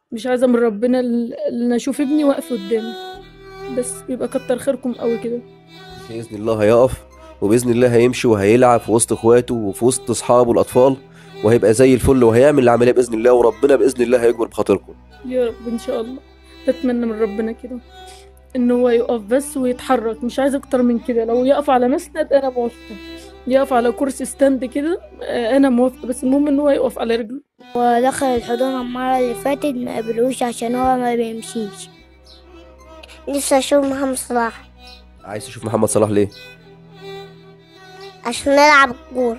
مش عايزة من ربنا ال- ان اشوف ابني واقف قدامي بس يبقى كتر خيركم قوي كده باذن الله هيقف وباذن الله هيمشي وهيلعب في وسط اخواته وفي وسط اصحابه الاطفال وهيبقى زي الفل وهيعمل العمليه باذن الله وربنا باذن الله هيجبر بخاطركم يا رب ان شاء الله بتمنى من ربنا كده ان هو يقف بس ويتحرك مش عايزة اكتر من كده لو يقف على مسند انا موافقة يقف على كرسي ستاند كده آه، انا موافقة بس المهم ان هو يقف على رجله ودخل الحضانة المرة اللي فاتت ما قبلوش عشان هو ما بيمشيش لسه اشوف محمد صلاح عايز تشوف محمد صلاح ليه عشان نلعب كورة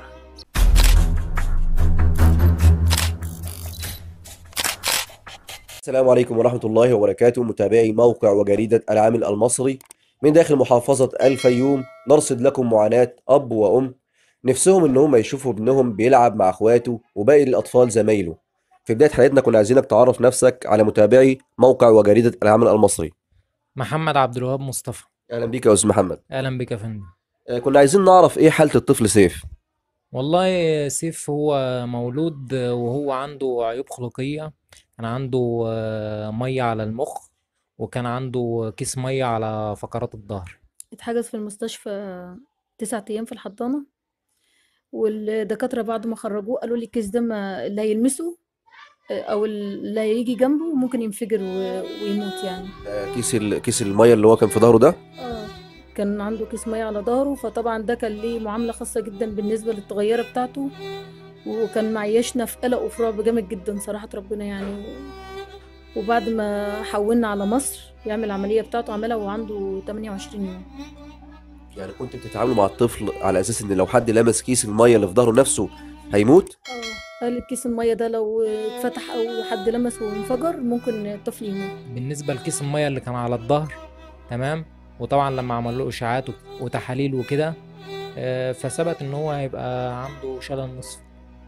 السلام عليكم ورحمة الله وبركاته متابعي موقع وجريدة العامل المصري من داخل محافظة الفيوم نرصد لكم معاناة أب وأم نفسهم إن هم يشوفوا ابنهم بيلعب مع إخواته وباقي الأطفال زمايله في بداية حلقتنا كنا عايزينك تعرف نفسك على متابعي موقع وجريدة العامل المصري محمد عبد الوهاب مصطفى أهلا بيك يا أستاذ محمد اهلا بك يا فندم آه، كنا عايزين نعرف إيه حالة الطفل سيف والله سيف هو مولود وهو عنده عيوب خلقية كان عنده آه، مية على المخ وكان عنده كيس مية على فقرات الظهر اتحجز في المستشفى تسعة أيام في الحضانة والدكاترة بعد ما خرجوه قالوا لي الكيس ده ما اللي هيلمسه آه، أو اللي هيجي جنبه ممكن ينفجر و- ويموت يعني آه، كيس ال... كيس المية اللي هو كان في ظهره ده اه كان عنده كيس مية على ظهره فطبعا ده كان ليه معاملة خاصة جدا بالنسبة للتغيرة بتاعته وكان معيشنا في قلق وفي رعب جامد جدا صراحة ربنا يعني وبعد ما حولنا على مصر يعمل العملية بتاعته عملها وهو عنده 28 يوم يعني كنت بتتعاملوا مع الطفل على أساس إن لو حد لمس كيس المية اللي في ظهره نفسه هيموت اه قال كيس المية ده لو اتفتح أو حد لمسه وانفجر ممكن الطفل يموت بالنسبة لكيس المية اللي كان على الظهر تمام وطبعا لما عمل له اشاعات وتحاليل وكده آه، فثبت ان هو هيبقى عنده شلل نصفي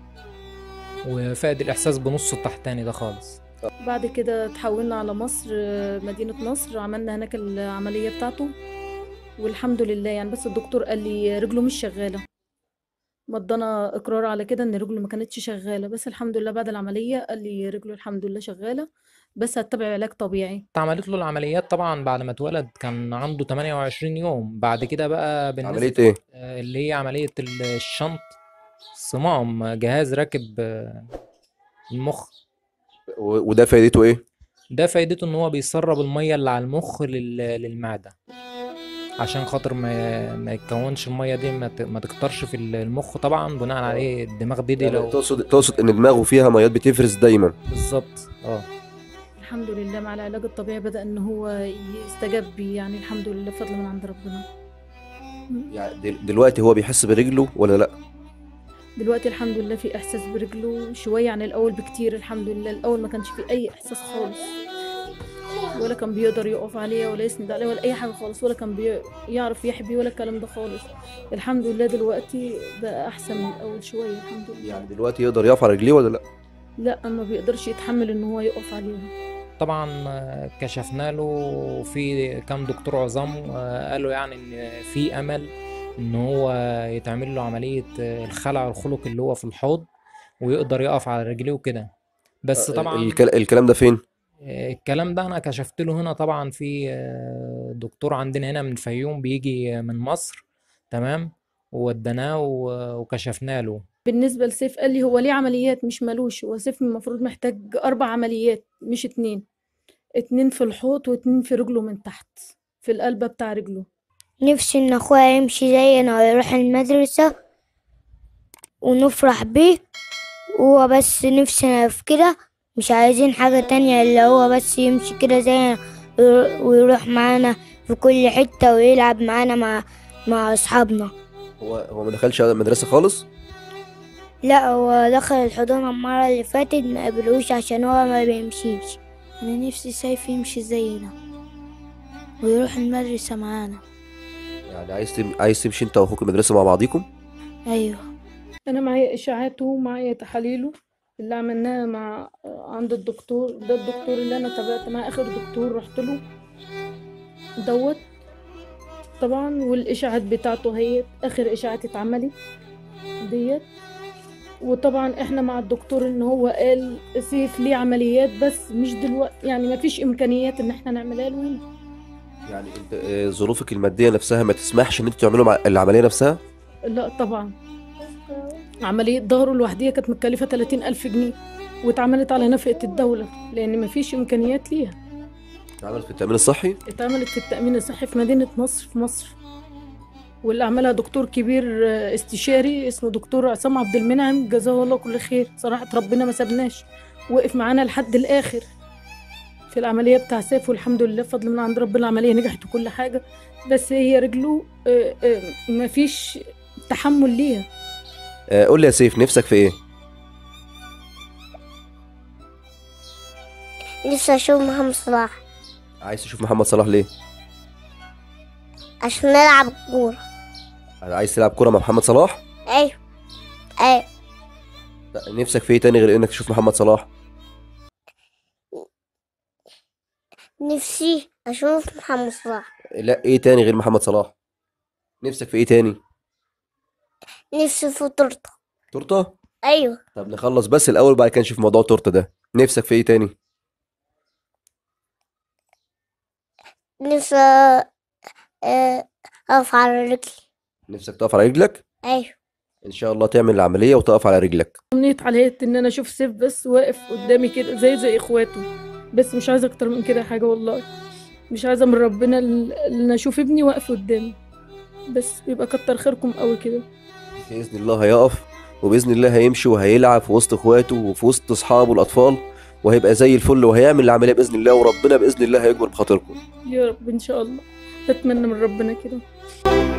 وفقد الاحساس بنصه التحتاني ده خالص بعد كده تحولنا على مصر آه، مدينة نصر عملنا هناك العملية بتاعته والحمد لله يعني بس الدكتور قال لي رجله مش شغالة مضانا اقرار على كده ان رجله ما كانتش شغالة بس الحمد لله بعد العملية قال لي رجله الحمد لله شغالة بس هتتبع علاج طبيعي اتعملت له العمليات طبعا بعد ما اتولد كان عنده 28 يوم بعد كده بقى بالنسبة عملية إيه؟ آه، اللي هي عملية ال- الشنط صمام جهاز راكب آه، المخ و- وده فايدته إيه؟ ده فايدته ان هو بيسرب المية اللي على المخ لل- للمعدة عشان خاطر ما ما يتكونش المية دي ما ت- ما تكترش في المخ طبعا بناء عليه الدماغ دي, دي يعني لو تقصد تقصد إن دماغه فيها ميات بتفرز دايما بالظبط اه الحمد لله مع العلاج الطبيعي بدأ ان هو يستجاب بيه يعني الحمد لله فضل من عند ربنا يعني دل- دلوقتي هو بيحس برجله ولا لا دلوقتي الحمد لله في احساس برجله شويه عن الاول بكتير الحمد لله الاول ما كانش في اي احساس خالص ولا كان بيقدر يقف عليها ولا يسند عليها ولا اي حاجه خالص ولا كان بيعرف يحبي ولا الكلام ده خالص الحمد لله دلوقتي بقى احسن من الاول شويه الحمد لله يعني دلوقتي يقدر يقف على رجليه ولا لا لا ما بيقدرش يتحمل ان هو يقف عليها طبعا آه، كشفنا له في كام دكتور عظام آه، قالوا يعني ان في امل ان هو يتعمل له عملية آه، الخلع الخلقي اللي هو في الحوض ويقدر يقف على رجليه وكده بس آه، طبعا الكل- الكلام ده فين آه، الكلام ده انا كشفت له هنا طبعا في آه، دكتور عندنا هنا من الفيوم بيجي من مصر تمام ووديناه و- وكشفنا له بالنسبه لسيف قال لي هو ليه عمليات مش ملوش هو سيف المفروض محتاج اربع عمليات مش اتنين اتنين في الحوض واتنين في رجله من تحت في القلبة بتاع رجله نفسي ان اخويا يمشي زينا ويروح المدرسة ونفرح بيه هو بس نفسنا في كده مش عايزين حاجة تانية الا هو بس يمشي كده زينا ويرو- ويروح معانا في كل حتة ويلعب معانا مع مع اصحابنا هو هو ما دخلش مدرسة خالص لا هو دخل الحضانة المرة اللي فاتت ما قبلوش عشان هو ما بيمشيش أنا نفسي سيف يمشي زينا ويروح المدرسة معانا يعني عايز تم... عايز تمشي انت واخوك المدرسة مع بعضيكم أيوه انا معايا اشاعاته ومعايا تحاليله اللي عملناها مع عند الدكتور ده الدكتور اللي انا تابعت معاه اخر دكتور رحت له دوت طبعا والاشاعات بتاعته هي اخر اشاعات اتعملت ديت وطبعا احنا مع الدكتور ان هو قال سيف ليه عمليات بس مش دلوقتي يعني ما فيش امكانيات ان احنا نعملها له هنا يعني انت آه، ظروفك الماديه نفسها ما تسمحش ان انتوا تعملوا مع- العمليه نفسها لا طبعا عملية ظهره لوحديها كانت متكلفة 30 ألف جنيه واتعملت على نفقة الدولة لأن مفيش إمكانيات ليها اتعملت في التامين الصحي اتعملت في التأمين الصحي في مدينة نصر في مصر واللي عملها دكتور كبير آه، استشاري اسمه دكتور عصام عبد المنعم جزاه الله كل خير صراحة ربنا ما سابناش وقف معانا لحد الآخر في العملية بتاع سيف والحمد لله بفضل من عند ربنا العملية نجحت وكل حاجة بس هي رجله آه، آه، مفيش تحمل ليها آه، قول لي يا سيف نفسك في ايه لسه اشوف محمد صلاح عايز تشوف محمد صلاح ليه عشان نلعب كورة عايز تلعب كوره مع محمد صلاح ايوه ايوه لا، نفسك في ايه تاني غير انك تشوف محمد صلاح نفسي اشوف محمد صلاح لا ايه تاني غير محمد صلاح نفسك في ايه تاني نفسي في تورته تورته ايوه طب نخلص بس الاول بعد كده نشوف موضوع التورته ده نفسك في ايه تاني نفسي آه، اقف على رجلي نفسك تقف على رجلك ايوه ان شاء الله تعمل العمليه وتقف على رجلك أمنية حياتي إن أنا أشوف سيف بس واقف قدامي كده زي زي إخواته بس مش عايزة أكتر من كده حاجة والله مش عايزة من ربنا ال- إن أشوف ابني واقف قدامي بس يبقى كتر خيركم قوي كده باذن الله هيقف وباذن الله هيمشي وهيلعب في وسط اخواته وفي وسط اصحابه الاطفال وهيبقى زي الفل وهيعمل العمليه باذن الله وربنا باذن الله هيجبر بخاطركم يا رب إن شاء الله بتمنى من ربنا كده